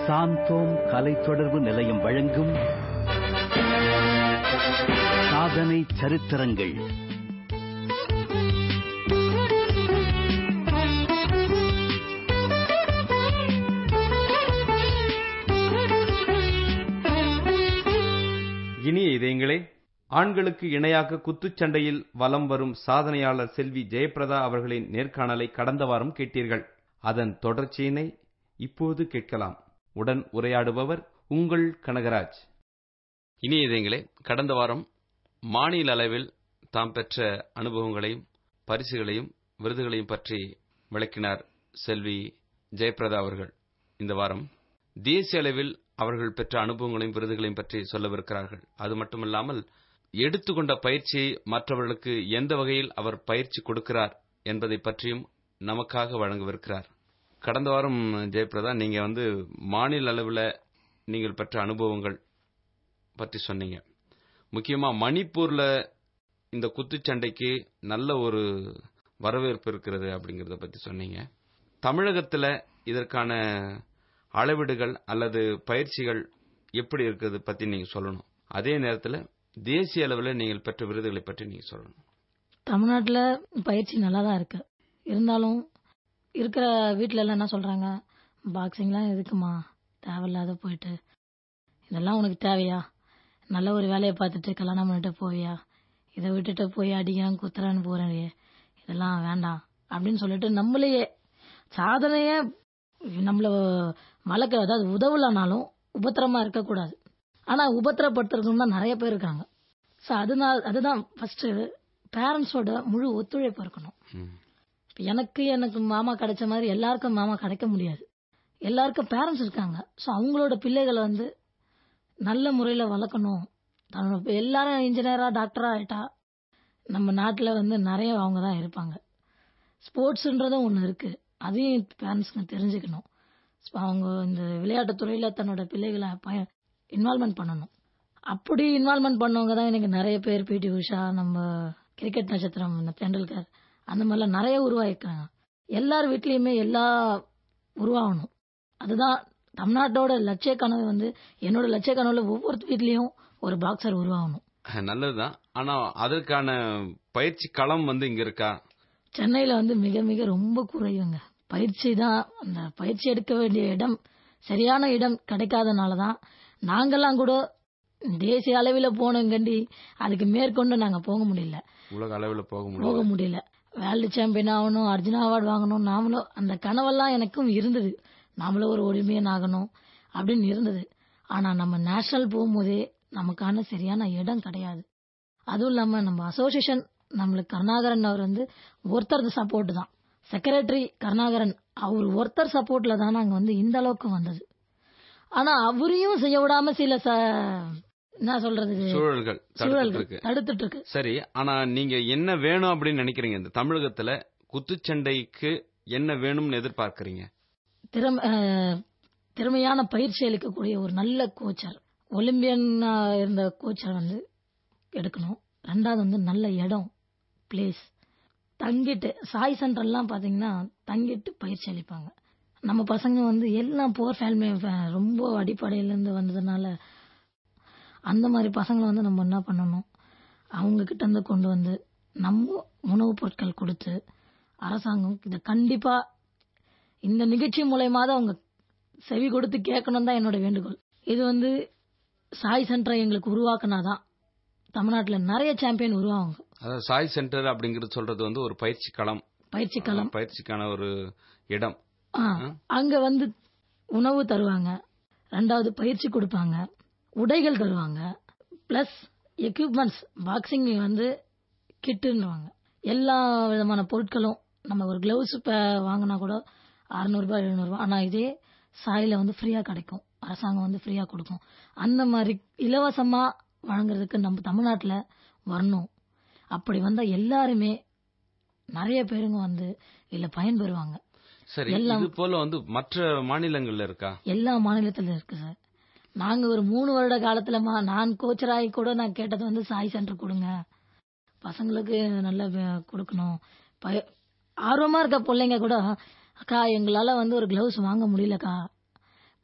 சாந்தோம் கலை தொடர்பு நிலையம் வழங்கும் சாதனை சரித்திரங்கள் இனிய இதயங்களே ஆண்களுக்கு இணையாக குத்துச்சண்டையில் வலம் வரும் சாதனையாளர் செல்வி ஜெயப்பிரதா அவர்களின் நேர்காணலை கடந்த வாரம் கேட்டீர்கள் அதன் தொடர்ச்சியினை இப்போது கேட்கலாம் உடன் உரையாடுபவர் உங்கள் கனகராஜ் இனிய இதயங்களே கடந்த வாரம் மாநில அளவில் தாம் பெற்ற அனுபவங்களையும் பரிசுகளையும் விருதுகளையும் பற்றி விளக்கினார் செல்வி ஜெயப்பிரதா அவர்கள் இந்த வாரம் தேசிய அளவில் அவர்கள் பெற்ற அனுபவங்களையும் விருதுகளையும் பற்றி சொல்லவிருக்கிறார்கள் அது மட்டுமல்லாமல் எடுத்துக்கொண்ட பயிற்சியை மற்றவர்களுக்கு எந்த வகையில் அவர் பயிற்சி கொடுக்கிறார் என்பதை பற்றியும் நமக்காக வழங்கவிருக்கிறார் கடந்த வாரம் ஜெயபிரதா நீங்க வந்து மாநில அளவில் நீங்கள் பெற்ற அனுபவங்கள் பற்றி சொன்னீங்க முக்கியமா மணிப்பூர்ல இந்த குத்துச்சண்டைக்கு நல்ல ஒரு வரவேற்பு இருக்கிறது அப்படிங்கறத பத்தி சொன்னீங்க தமிழகத்துல இதற்கான அளவீடுகள் அல்லது பயிற்சிகள் எப்படி இருக்குது பத்தி நீங்க சொல்லணும் அதே நேரத்தில் தேசிய அளவில் நீங்கள் பெற்ற விருதுகளை பற்றி நீங்க சொல்லணும் தமிழ்நாட்டில் பயிற்சி நல்லா தான் இருக்கு இருந்தாலும் இருக்கிற வீட்டில எல்லாம் என்ன சொல்றாங்க பாக்ஸிங்லாம் எதுக்குமா தேவையில்லாத போயிட்டு இதெல்லாம் உனக்கு தேவையா நல்ல ஒரு வேலையை பார்த்துட்டு கல்யாணம் பண்ணிட்டு போவியா இதை விட்டுட்டு போய் அடிக்கிறான் குத்துறான்னு போறேன் இதெல்லாம் வேண்டாம் அப்படின்னு சொல்லிட்டு நம்மளையே சாதனைய நம்மள வளர்க்க அதாவது உதவலனாலும் உபத்திரமா இருக்கக்கூடாது ஆனா உபத்திரப்படுத்துறதுக்கு தான் நிறைய பேர் இருக்காங்க ஸோ அதனால அதுதான் ஃபர்ஸ்ட் பேரண்ட்ஸோட முழு ஒத்துழைப்பு இருக்கணும் இப்ப எனக்கு எனக்கு மாமா கிடைச்ச மாதிரி எல்லாருக்கும் மாமா கிடைக்க முடியாது எல்லாருக்கும் பேரண்ட்ஸ் இருக்காங்க ஸோ அவங்களோட பிள்ளைகளை வந்து நல்ல முறையில வளர்க்கணும் தன்னோட இப்ப எல்லாரும் இன்ஜினியரா டாக்டரா ஆயிட்டா நம்ம நாட்டில் வந்து நிறைய அவங்க தான் இருப்பாங்க ஸ்போர்ட்ஸ்ன்றதும் ஒன்று இருக்கு அதையும் பேரண்ட்ஸ்க்கு தெரிஞ்சுக்கணும் அவங்க இந்த விளையாட்டுத் துறையில தன்னோட பிள்ளைகளை இன்வால்மெண்ட் பண்ணணும் அப்படி இன்வால்மெண்ட் பண்ணவங்க தான் எனக்கு நிறைய பேர் பிடி உஷா நம்ம கிரிக்கெட் நட்சத்திரம் தெண்டுல்கர் அந்த மாதிரிலாம் நிறைய உருவாயிருக்காங்க எல்லார் வீட்லயுமே எல்லா உருவாகணும் அதுதான் தமிழ்நாட்டோட லட்சிய கனவு வந்து என்னோட லட்சிய கனவுல ஒவ்வொரு வீட்லயும் ஒரு பாக்ஸர் உருவாகணும் நல்லதுதான் ஆனா அதற்கான பயிற்சி களம் வந்து இங்க இருக்கா சென்னையில வந்து மிக மிக ரொம்ப குறையுங்க பயிற்சி தான் அந்த பயிற்சி எடுக்க வேண்டிய இடம் சரியான இடம் கிடைக்காதனால தான் நாங்கெல்லாம் கூட தேசிய அளவில் போனங்கண்டி அதுக்கு மேற்கொண்டு நாங்க போக முடியல உலக அளவில் போக போக முடியும் முடியல வேர்ல்டு சாம்பியன் ஆகணும் அர்ஜுனா அவார்டு வாங்கணும் நாமளும் அந்த கனவெல்லாம் எனக்கும் இருந்தது நாமளும் ஒரு ஒலிம்பியன் ஆகணும் அப்படின்னு இருந்தது ஆனா நம்ம நேஷனல் போகும்போதே நமக்கான சரியான இடம் கிடையாது அதுவும் இல்லாம நம்ம அசோசியேஷன் நம்மளுக்கு கருணாகரன் அவர் வந்து ஒருத்தர் சப்போர்ட் தான் செக்ரட்டரி கருணாகரன் அவர் ஒருத்தர் சப்போர்ட்ல தான் நாங்க வந்து இந்த அளவுக்கு வந்தது ஆனா அவரையும் செய்ய விடாம சில ச- என்ன சொல்றது சூழல்கள் தடுத்துட்டு சூழல்கள் இருக்கு தடுத்துட்டு இருக்கு சரி ஆனா நீங்க என்ன வேணும் அப்படின்னு நினைக்கிறீங்க இந்த தமிழகத்துல குத்துச்சண்டைக்கு என்ன வேணும்னு எதிர்பார்க்கறீங்க திறம அஹ், திறமையான பயிற்சி அளிக்கக்கூடிய ஒரு நல்ல கோச்சர் ஒலிம்பியன் இருந்த கோச்சர் வந்து எடுக்கணும் ரெண்டாவது வந்து நல்ல இடம் பிளேஸ் தங்கிட்டு சாய் சென்டர்லாம் பாத்தீங்கன்னா தங்கிட்டு பயிற்சி அளிப்பாங்க நம்ம பசங்க வந்து எல்லாம் போர் ஃபேமிலி ரொம்ப அடிப்படையில இருந்து வந்ததுனால அந்த மாதிரி பசங்களை வந்து நம்ம என்ன பண்ணணும் அவங்க கிட்ட இருந்து கொண்டு வந்து நம்ம உணவுப் பொருட்கள் கொடுத்து அரசாங்கம் இதை கண்டிப்பா இந்த நிகழ்ச்சி மூலயமா அவங்க செவி கொடுத்து கேட்கணும் தான் என்னோட வேண்டுகோள் இது வந்து சாய் சென்டரை எங்களுக்கு உருவாக்குனாதான் தமிழ்நாட்டில் நிறைய சாம்பியன் உருவாகுங்க அதாவது சாய் சென்டர் அப்படிங்கிறது சொல்றது வந்து ஒரு பயிற்சி களம் பயிற்சி களம் பயிற்சிக்கான ஒரு இடம் ஆ, அங்க வந்து உணவு தருவாங்க ரெண்டாவது பயிற்சி கொடுப்பாங்க உடைகள் தருவாங்க பிளஸ் எக்யூப்மெண்ட்ஸ் பாக்ஸிங் வந்து கிட்டுன்னுவாங்க எல்லா விதமான பொருட்களும் நம்ம ஒரு கிளவுஸ் வாங்கினா கூட அறுநூறுபா எழுநூறுபா ஆனா இதே சாயில வந்து ஃப்ரீயா கிடைக்கும் அரசாங்கம் வந்து ஃப்ரீயா கொடுக்கும் அந்த மாதிரி இலவசமா வழங்குறதுக்கு நம்ம தமிழ்நாட்டுல வரணும் அப்படி வந்தா எல்லாருமே நிறைய பேருங்க வந்து இதுல பயன்பெறுவாங்க சரி எல்லாம். இது போல வந்து மற்ற மாநிலங்கள்ல இருக்கா எல்லா மாநிலத்திலும் இருக்கு சார் நாங்க ஒரு மூணு வருட காலத்துலமா நான் கோச்சராகி கூட நான் கேட்டது வந்து சாய் சென்டர் கொடுங்க பசங்களுக்கு நல்ல வே- கொடுக்கணும் பய- ஆர்வமா இருக்க பிள்ளைங்க கூட அக்கா எங்களால வந்து ஒரு கிளவுஸ் வாங்க முடியலக்கா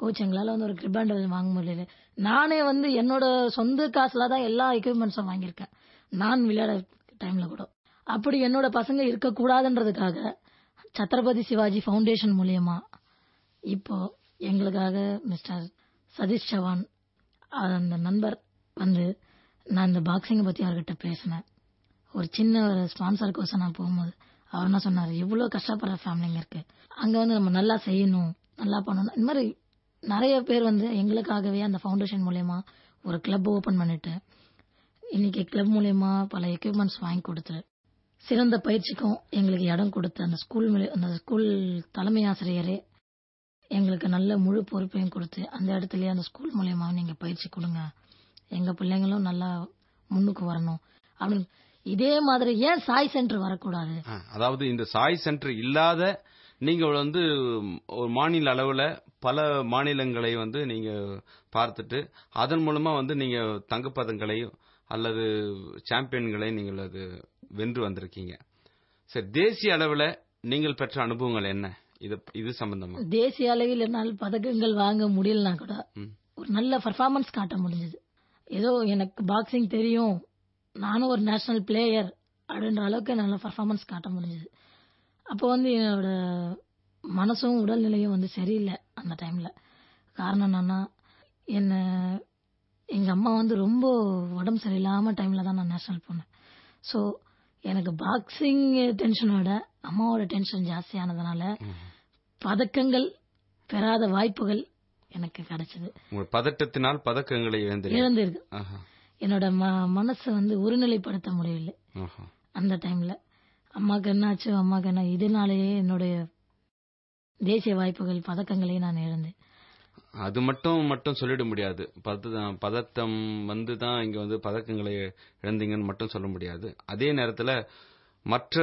கோச் எங்களால வந்து ஒரு கிரிபாண்ட் வாங்க முடியல நானே வந்து என்னோட சொந்த காசுல தான் எல்லா எக்யூப்மெண்ட்ஸும் வாங்கியிருக்கேன் நான் விளையாட டைம்ல கூட அப்படி என்னோட பசங்க இருக்கக்கூடாதுன்றதுக்காக சத்ரபதி சிவாஜி ஃபவுண்டேஷன் மூலியமா இப்போ எங்களுக்காக மிஸ்டர் சதீஷ் சவான் அந்த நண்பர் வந்து நான் இந்த பாக்ஸிங்கை பத்தி அவர்கிட்ட பேசினேன் ஒரு சின்ன ஒரு ஸ்பான்சர் கோர்ஸ் நான் போகும்போது அவர் என்ன சொன்னார் இவ்வளோ கஷ்டப்படுற ஃபேமிலிங்க இருக்கு அங்க வந்து நம்ம நல்லா செய்யணும் நல்லா பண்ணணும் இந்த மாதிரி நிறைய பேர் வந்து எங்களுக்காகவே அந்த ஃபவுண்டேஷன் மூலயமா ஒரு கிளப் ஓபன் பண்ணிட்டு இன்னைக்கு கிளப் மூலயமா பல எக்யூப்மெண்ட்ஸ் வாங்கி கொடுத்து சிறந்த பயிற்சிக்கும் எங்களுக்கு இடம் கொடுத்து அந்த ஸ்கூல் அந்த ஸ்கூல் தலைமை ஆசிரியரே எங்களுக்கு நல்ல முழு பொறுப்பையும் கொடுத்து அந்த இடத்துலயே அந்த ஸ்கூல் மூலயமா நீங்க பயிற்சி கொடுங்க எங்க பிள்ளைங்களும் நல்லா முன்னுக்கு வரணும் அப்படின்னு இதே மாதிரி ஏன் சாய் சென்டர் வரக்கூடாது ஆ, அதாவது இந்த சாய் சென்டர் இல்லாத நீங்க வந்து ஒரு மாநில அளவுல பல மாநிலங்களை வந்து நீங்க பார்த்துட்டு அதன் மூலமா வந்து நீங்க தங்கப்பதங்களையும் அல்லது சாம்பியன்களை நீங்கள் அது வென்று வந்திருக்கீங்க சரி தேசிய அளவுல நீங்கள் பெற்ற அனுபவங்கள் என்ன இது இது சம்பந்தமா தேசிய அளவில் என்னால் பதக்கங்கள் வாங்க முடியலனா கூட ம். ஒரு நல்ல பர்ஃபார்மன்ஸ் காட்ட முடிஞ்சது ஏதோ எனக்கு பாக்ஸிங் தெரியும் நானும் ஒரு நேஷனல் பிளேயர் அப்படின்ற அளவுக்கு நல்ல பர்ஃபார்மன்ஸ் காட்ட முடிஞ்சது அப்போ வந்து என்னோட மனசும் உடல்நிலையும் வந்து சரியில்லை அந்த டைம்ல காரணம் என்னன்னா என்ன எங்க அம்மா வந்து ரொம்ப உடம்பு சரியில்லாம டைம்ல தான் நான் நேஷனல் போனேன் ஸோ எனக்கு பாக்ஸிங் டென்ஷனோட அம்மாவோட டென்ஷன் ஜாஸ்தியானதுனால பதக்கங்கள் பெறாத வாய்ப்புகள் எனக்கு கிடைச்சது உங்கள் பதட்டத்தினால் பதக்கங்களை இழந்தீர்கள் இழந்திருக்கு ஆஹா, என்னோட ம- மனசை வந்து ஒருநிலைப்படுத்த முடியவில்லை ஆஹா. அந்த டைம்ல அம்மாக்கு என்னாச்சு அம்மாக்கு என்ன இதனாலேயே என்னுடைய தேசிய வாய்ப்புகள் பதக்கங்களை நான் இழந்தேன் அது மட்டும் மட்டும் சொல்லிட முடியாது பத- பதட்டம் வந்து தான் இங்க வந்து பதக்கங்களை இழந்தீங்கன்னு மட்டும் சொல்ல முடியாது அதே நேரத்துல மற்ற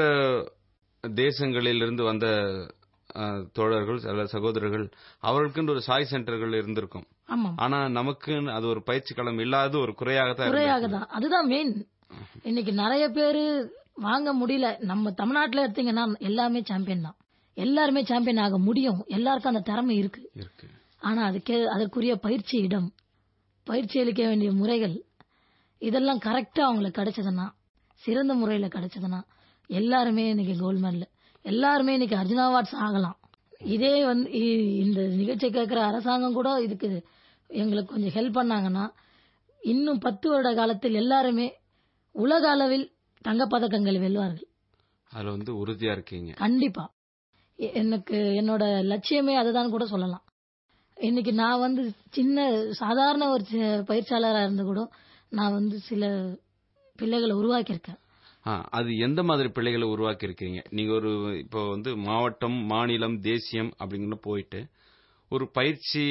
தேசங்களிலிருந்து வந்த அஹ், தோழர்கள் அல்ல சகோதரர்கள் அவர்களுக்குன்னு ஒரு சாய் சென்டர்கள் இருந்திருக்கும் ஆமாம் ஆனா நமக்கு அது ஒரு பயிற்சி களம் இல்லாத ஒரு குறையாக தான் குறையாக இருந்திருக்கு. தான் அதுதான் மெயின் இன்னைக்கு நிறைய பேரு வாங்க முடியல நம்ம தமிழ்நாட்டுல எடுத்தீங்கன்னா எல்லாமே சாம்பியன் தான் எல்லாருமே சாம்பியன் ஆக முடியும் எல்லாருக்கும் அந்த திறமை இருக்கு இருக்கு ஆனா அதுக்கே அதற்குரிய பயிற்சி இடம் பயிற்சி அளிக்க வேண்டிய முறைகள் இதெல்லாம் கரெக்டா அவங்களுக்கு கிடைச்சதுன்னா சிறந்த முறையில கிடைச்சதுன்னா எல்லாருமே இன்னைக்கு கோல்ட் மெடல் எல்லாருமே இன்னைக்கு அர்ஜுனா அவார்ட்ஸ் ஆகலாம் இதே வந்து இ- இந்த நிகழ்ச்சி கேட்கிற அரசாங்கம் கூட இதுக்கு எங்களுக்கு கொஞ்சம் ஹெல்ப் பண்ணாங்கன்னா இன்னும் பத்து வருட காலத்தில் எல்லாருமே உலக அளவில் தங்கப்பதக்கங்கள் வெல்வார்கள் அதுல வந்து உறுதியா இருக்கீங்க கண்டிப்பா எ- எனக்கு என்னோட லட்சியமே அதுதான் கூட சொல்லலாம் இன்னைக்கு நான் வந்து சின்ன சாதாரண ஒரு சி- பயிற்சியாளரா இருந்து கூட நான் வந்து சில பிள்ளைகளை உருவாக்கியிருக்கேன் ஆ, அது எந்த மாதிரி பிள்ளைகளை உருவாக்கி இருக்கீங்க நீங்க ஒரு இப்போ வந்து மாவட்டம் மாநிலம் தேசியம் அப்படிங்கன்னு போயிட்டு ஒரு பயிற்சி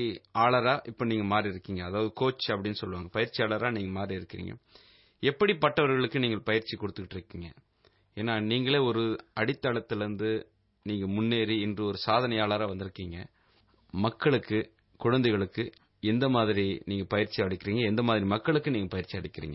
ஆளரா இப்ப நீங்க மாறி இருக்கீங்க அதாவது கோச் அப்படின்னு சொல்லுவாங்க பயிற்சியாளரா நீங்க மாறி இருக்கிறீங்க எப்படிப்பட்டவர்களுக்கு நீங்கள் பயிற்சி கொடுத்துக்கிட்டு இருக்கீங்க ஏன்னா நீங்களே ஒரு அடித்தளத்துல இருந்து நீங்க முன்னேறி இன்று ஒரு சாதனையாளரா வந்திருக்கீங்க மக்களுக்கு குழந்தைகளுக்கு எந்த மாதிரி நீங்க பயிற்சி அளிக்கிறீங்க எந்த மாதிரி மக்களுக்கு நீங்க பயிற்சி அளிக்கிறீங்க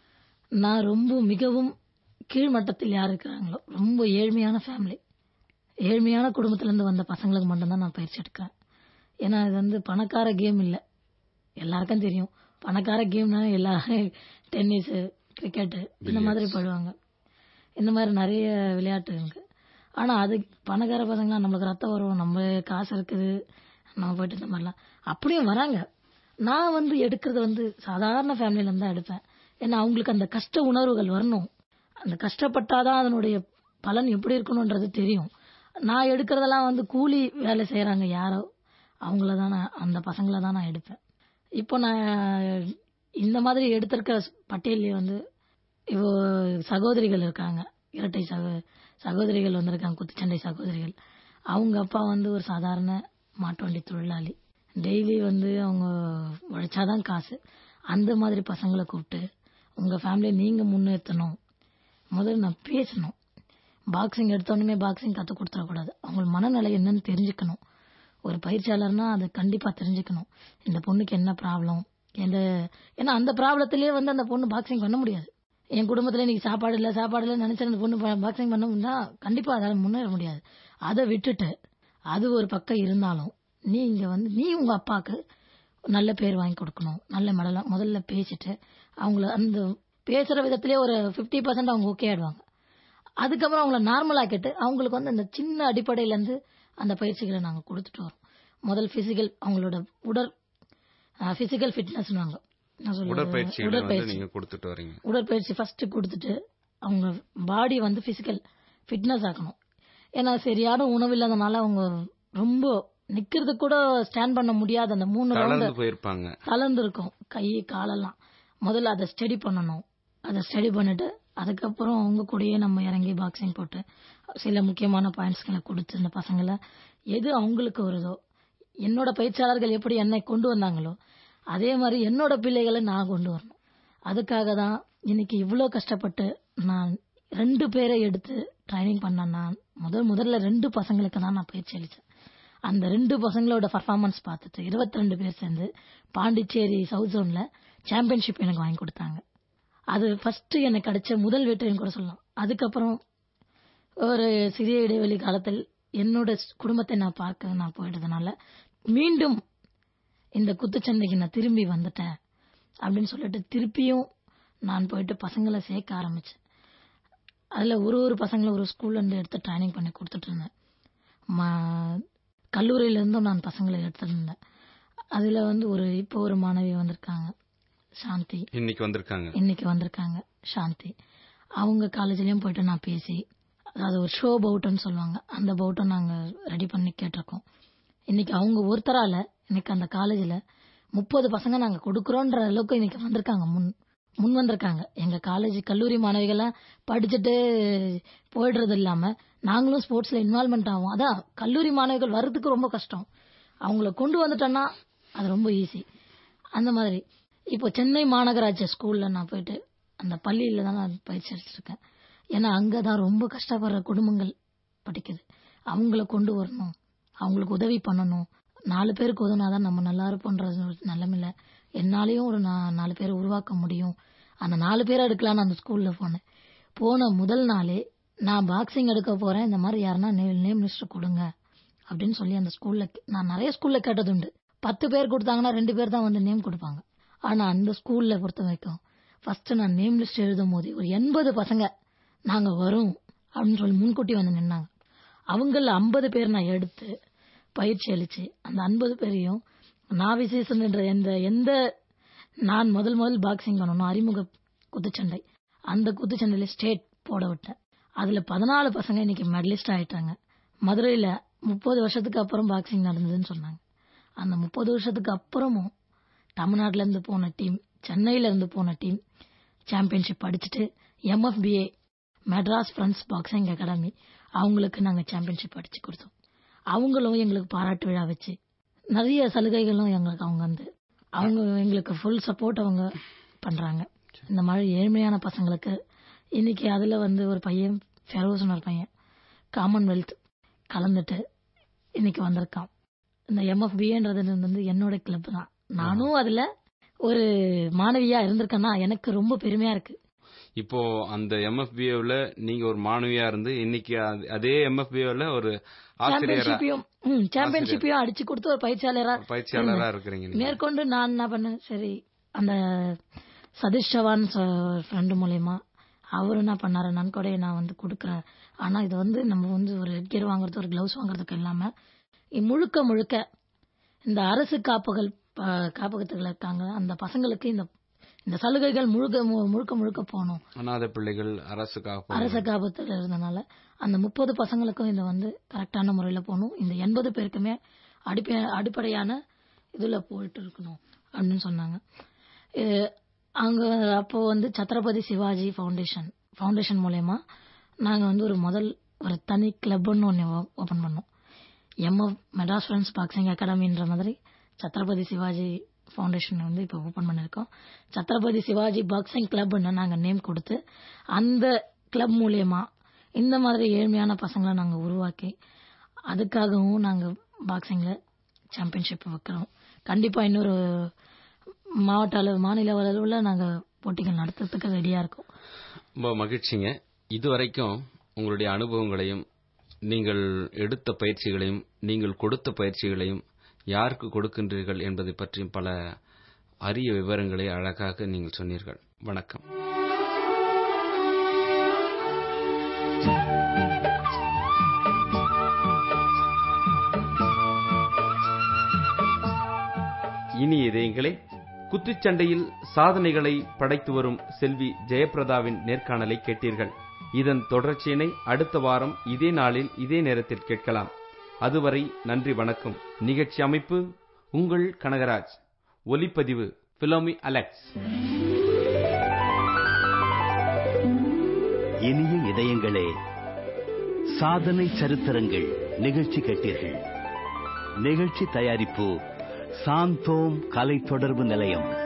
நான் ரொம்ப மிகவும் கீழ்மட்டத்தில் யார் இருக்கிறாங்களோ ரொம்ப ஏழ்மையான ஃபேமிலி ஏழ்மையான குடும்பத்துல இருந்து வந்த பசங்களுக்கு மட்டும்தான் நான் பயிற்சி எடுக்கிறேன் ஏன்னா இது வந்து பணக்கார கேம் இல்ல எல்லாருக்கும் தெரியும் பணக்கார கேம்னா எல்லாரும் டென்னிஸ் கிரிக்கெட் இந்த மாதிரி போடுவாங்க இந்த மாதிரி நிறைய விளையாட்டு இருக்கு ஆனா அது பணக்கார பசங்க நம்மளுக்கு ரத்தம் வரும் நம்ம காசு இருக்குது நம்ம போயிட்டு இந்த மாதிரிலாம் அப்படியும் வராங்க நான் வந்து எடுக்கிறது வந்து சாதாரண ஃபேமிலில இருந்து தான் எடுப்பேன் ஏன்னா அவங்களுக்கு அந்த கஷ்ட உணர்வுகள் வரணும் அந்த கஷ்டப்பட்டாதான் அதனுடைய பலன் எப்படி இருக்கணும்ன்றது தெரியும் நான் எடுக்கிறதெல்லாம் வந்து கூலி வேலை செய்யறாங்க யாரோ அவங்கள தான் நான் அந்த பசங்கள தான் நான் எடுப்பேன் இப்போ நான் இந்த மாதிரி எடுத்திருக்க பட்டியலே வந்து இப்போ சகோதரிகள் இருக்காங்க இரட்டை சகோ சகோதரிகள் வந்திருக்காங்க குத்துச்சண்டை சகோதரிகள் அவங்க அப்பா வந்து ஒரு சாதாரண மாட்டு வண்டி தொழிலாளி டெய்லி வந்து அவங்க உழைச்சாதான் காசு அந்த மாதிரி பசங்களை கூப்பிட்டு உங்க ஃபேமிலியை நீங்க முன்னேற்றணும் முதல்ல நான் பேசணும் பாக்ஸிங் எடுத்தோடனே பாக்ஸிங் கற்றுக் கொடுத்துடக்கூடாது அவங்க மனநிலை என்னன்னு தெரிஞ்சுக்கணும் ஒரு பயிற்சியாளர்னா அதை கண்டிப்பா தெரிஞ்சுக்கணும் இந்த பொண்ணுக்கு என்ன ப்ராப்ளம் எந்த ஏன்னா அந்த ப்ராப்ளத்திலேயே வந்து அந்த பொண்ணு பாக்ஸிங் பண்ண முடியாது என் குடும்பத்துல இன்னைக்கு சாப்பாடு இல்ல சாப்பாடு இல்ல நினைச்ச அந்த பொண்ணு பாக்ஸிங் பண்ண முடியா கண்டிப்பா அதால முன்னேற முடியாது அதை விட்டுட்டு அது ஒரு பக்கம் இருந்தாலும் நீ இங்க வந்து நீ உங்க அப்பாவுக்கு நல்ல பேர் வாங்கி கொடுக்கணும் நல்ல மெடலாம் முதல்ல பேசிட்டு அவங்கள அந்த பேசுற விதத்திலே ஒரு 50% பர்சன்ட் அவங்க ஓகே ஆயிடுவாங்க அதுக்கப்புறம் அவங்கள நார்மல் ஆக்கிட்டு அவங்களுக்கு வந்து அந்த சின்ன அடிப்படையில இருந்து அந்த பயிற்சிகளை நாங்க கொடுத்துட்டு வரோம் முதல் பிசிக்கல் அவங்களோட உடற் பிசிக்கல் ஃபிட்னஸ் நாங்க நான் சொல்றது உடற்பயிற்சிகளை வந்து உடற்பயிற்சி நீங்க கொடுத்துட்டு வரீங்க உடற்பயிற்சி ஃபர்ஸ்ட் கொடுத்துட்டு அவங்க பாடி வந்து பிசிக்கல் ஃபிட்னஸ் ஆக்கணும் ஏன்னா சரியான உணவு இல்லாதனால அவங்க ரொம்ப நிக்கிறது கூட ஸ்டாண்ட் பண்ண முடியாத அந்த மூணு ரவுண்ட் கலந்து போயிருப்பாங்க தளர்ந்து இருக்கும் கை காலெல்லாம் முதல்ல அதை ஸ்டடி பண்ணணும் அதை ஸ்டடி பண்ணிட்டு அதுக்கப்புறம் அவங்க கூடயே நம்ம இறங்கி பாக்ஸிங் போட்டு சில முக்கியமான பாயிண்ட்ஸ்களை கொடுத்து இந்த பசங்களை எது அவங்களுக்கு வருதோ என்னோட பயிற்சியாளர்கள் எப்படி என்னை கொண்டு வந்தாங்களோ அதே மாதிரி என்னோட பிள்ளைகளை நான் கொண்டு வரணும் அதுக்காக தான் இன்னைக்கு இவ்வளோ கஷ்டப்பட்டு நான் ரெண்டு பேரை எடுத்து ட்ரைனிங் பண்ண நான் முதல் முதல்ல ரெண்டு பசங்களுக்கு தான் நான் பயிற்சி அளித்தேன் அந்த ரெண்டு பசங்களோட பர்ஃபார்மன்ஸ் பார்த்துட்டு 22 பேர் சேர்ந்து பாண்டிச்சேரி சவுத் ஜோன்ல சாம்பியன்ஷிப் எனக்கு வாங்கி கொடுத்தாங்க அது ஃபர்ஸ்ட் எனக்கு கிடைச்ச முதல் வெற்றின்னு கூட சொல்லலாம் அதுக்கப்புறம் ஒரு சிறிய இடைவெளி காலத்தில் என்னோட ஸ்- குடும்பத்தை நான் பார்க்க நான் போயிட்டதுனால மீண்டும் இந்த குத்துச்சண்டைக்கு நான் திரும்பி வந்துட்டேன் அப்படின்னு சொல்லிட்டு திருப்பியும் நான் போயிட்டு பசங்களை சேர்க்க ஆரம்பிச்சேன் அதுல ஒரு ஒரு பசங்களை ஒரு ஸ்கூல்ல இருந்து எடுத்து ட்ரைனிங் பண்ணி கொடுத்துட்டு இருந்தேன் ம- கல்லூரியில இருந்தும் நான் பசங்களை எடுத்திருந்தேன் அதுல வந்து ஒரு இப்போ ஒரு மாணவி வந்திருக்காங்க சாந்தி இன்னைக்கு வந்திருக்காங்க இன்னைக்கு வந்திருக்காங்க சாந்தி அவங்க காலேஜ்லயும் போயிட்டு நான் பேசி அதாவது ஒரு ஷோ பவுட்னு சொல்லுவாங்க அந்த பவுட்டை நாங்க ரெடி பண்ணி கேட்டிருக்கோம் இன்னைக்கு அவங்க ஒருத்தரால இன்னைக்கு அந்த காலேஜ்ல முப்பது பசங்க நாங்க கொடுக்கறோன்ற அளவுக்கு இன்னைக்கு வந்திருக்காங்க முன் முன் வந்திருக்காங்க எங்க காலேஜ் கல்லூரி மாணவிகள்லாம் படிச்சுட்டு போயிடுறது இல்லாம நாங்களும் ஸ்போர்ட்ஸ்ல இன்வால்மெண்ட் ஆகும் அதான் கல்லூரி மாணவிகள் வர்றதுக்கு ரொம்ப கஷ்டம் அவங்கள கொண்டு வந்துட்டோம்னா அது ரொம்ப ஈஸி அந்த மாதிரி இப்போ சென்னை மாநகராட்சி ஸ்கூல்ல நான் போயிட்டு அந்த பள்ளியில தான் நான் பயிற்சி எடுத்திருக்கேன் ஏன்னா அங்கதான் ரொம்ப கஷ்டப்படுற குடும்பங்கள் படிக்குது அவங்கள கொண்டு வரணும் அவங்களுக்கு உதவி பண்ணணும் நாலு பேருக்கு உதவினாதான் நம்ம நல்லா இருப்போன்ற ஒரு நிலைமையில என்னாலையும் ஒரு நா- நாலு பேரை உருவாக்க முடியும் அந்த நாலு பேரை எடுக்கலாம்னு அந்த ஸ்கூல்ல போனேன் போன முதல் நாளே நான் பாக்ஸிங் எடுக்க போறேன் இந்த மாதிரி யாருன்னா நேம் லிஸ்ட் கொடுங்க அப்படின்னு சொல்லி அந்த ஸ்கூல்ல கே- நான் நிறைய ஸ்கூல்ல கேட்டதுண்டு பத்து பேர் கொடுத்தாங்கன்னா ரெண்டு பேர் தான் வந்து நேம் கொடுப்பாங்க ஆனா அந்த ஸ்கூல்ல பொறுத்த வரைக்கும் ஃபர்ஸ்ட் நான் நேம் லிஸ்ட் எழுதும் போது ஒரு எண்பது பசங்க நாங்க வரோம் அப்படின்னு சொல்லி முன்கூட்டி வந்து நின்னாங்க அவங்கள ஐம்பது பேர் நான் எடுத்து பயிற்சி அளிச்சு அந்த ஐம்பது பேரையும் நாவிசேஷன் என்ற எந்த எந்த நான் முதல் முதல் பாக்ஸிங் பண்ணணும் அறிமுக குத்துச்சண்டை அந்த குத்துச்சண்டையில ஸ்டேட் போட விட்டேன் அதுல பதினாலு பசங்க இன்னைக்கு மெடலிஸ்ட் ஆயிட்டாங்க மதுரையில முப்பது வருஷத்துக்கு அப்புறம் பாக்ஸிங் நடந்ததுன்னு சொன்னாங்க அந்த முப்பது வருஷத்துக்கு அப்புறமும் தமிழ்நாட்டுல இருந்து போன டீம் சென்னையில இருந்து போன டீம் சாம்பியன்ஷிப் அடிச்சுட்டு M F A Madras friends boxing academy அவங்களுக்கு நாங்க சாம்பியன்ஷிப் அடிச்சு கொடுத்தோம் அவங்களும் எங்களுக்கு பாராட்டு விழா வச்சு நிறைய சலுகைகளும் எங்களுக்கு அவங்க வந்து அவங்க எங்களுக்கு ஃபுல் சப்போர்ட் அவங்க பண்றாங்க இந்த மாதிரி ஏழ்மையான பசங்களுக்கு இன்னைக்கு அதுல வந்து ஒரு பையன் ஃபெரோஸ்னு ஒரு பையன் காமன்வெல்த் கலந்துட்டு இன்னைக்கு வந்திருக்கான் இந்த எம்எஃபிஏன்றது வந்து என்னோட கிளப் தான் நானும் அதுல ஒரு மாணவியா இருந்திருக்கேன்னா எனக்கு ரொம்ப பெருமையா இருக்கு இப்போ அந்த எம்எஃபிஏவில் நீங்க ஒரு மாணவியா இருந்து இன்னைக்கு அது- அதே எம்எஃபிஏவில் ஒரு ஆசிரியரா சாம்பியன்ஷிப்பையும் ம், சாம்பியன்ஷிப்பையும் அடிச்சு கொடுத்து ஒரு பயிற்சியாளரா பயிற்சியாளரா இருக்கிறீங்க நீங்க. மேற்கொண்டு நான் என்ன பண்ணேன் சரி அந்த சதீஷ் சவான் ஃப்ரெண்டு மூலயமா அவர் என்ன பண்ணாரு நன்கொடையை நான் வந்து கொடுக்குறேன் ஆனா இது வந்து நம்ம வந்து ஒரு ஹெட்கியர் வாங்குறது ஒரு கிளவுஸ் வாங்குறதுக்கு இல்லாம இ- முழுக்க முழுக்க இந்த அரசு காப்புகள் ப- காப்பகத்துகள் இருக்காங்க அந்த பசங்களுக்கு இந்த இந்த சலுகைகள் முழுக்க மு- முழுக்க முழுக்க போகணும் அனாதை பிள்ளைகள் அரசு காப்பு அரச காபத்தில் இருந்தனால அந்த முப்பது பசங்களுக்கும் இதை வந்து கரெக்டான முறையில போகணும் இந்த எண்பது பேருக்குமே அடிப்ப அடிப்படையான இதுல போயிட்டு இருக்கணும் அப்படின்னு சொன்னாங்க இது அங்க அப்போ வந்து சத்ரபதி சிவாஜி ஃபவுண்டேஷன் ஃபவுண்டேஷன் மூலயமா நாங்க வந்து ஒரு முதல் ஒரு தனி கிளப்னு ஒன்று ஓபன் பண்ணோம் எம்எஃப் மெட்ராஸ் ஃப்ரெண்ட்ஸ் பாக்ஸிங் அகாடமின்ற மாதிரி சத்ரபதி சிவாஜி ஃபவுண்டேஷன் வந்து இப்போ ஓபன் பண்ணிருக்கோம் சத்ரபதி சிவாஜி பாக்ஸிங் கிளப்னு நாங்க நேம் கொடுத்து அந்த கிளப் மூலியமா இந்த மாதிரி ஏழ்மையான பசங்களை நாங்க உருவாக்கி அதுக்காகவும் நாங்க பாக்ஸிங்ல சாம்பியன்ஷிப் வைக்கிறோம் கண்டிப்பா இன்னொரு மாவட்ட அளவு மாநில அளவுல நாங்க போட்டிகள் நடத்துறதுக்கு ரெடியா இருக்கோம் ரொம்ப மகிழ்ச்சிங்க இதுவரைக்கும் உங்களுடைய அனுபவங்களையும் நீங்கள் எடுத்த பயிற்சிகளையும் நீங்கள் கொடுத்த பயிற்சிகளையும் யாருக்கு கொடுக்கின்றீர்கள் என்பதை பற்றியும் பல அரிய விவரங்களை அழகாக நீங்கள் சொன்னீர்கள் வணக்கம் இனி இதயங்களே குத்துச்சண்டையில் சாதனைகளை படைத்து வரும் செல்வி ஜெயப்பிரதாவின் நேர்காணலை கேட்டீர்கள் இதன் தொடர்ச்சியினை அடுத்த வாரம் இதே நாளில் இதே நேரத்தில் கேட்கலாம் அதுவரை நன்றி வணக்கம் நிகழ்ச்சி அமைப்பு உங்கள் கனகராஜ் ஒலிப்பதிவு பிலோமி அலெக்ஸ் இனிய இதயங்களே சாதனை சரித்திரங்கள் நிகழ்ச்சி கேட்டீர்கள் நிகழ்ச்சி தயாரிப்பு சாந்தோம் கலை தொடர்பு நிலையம்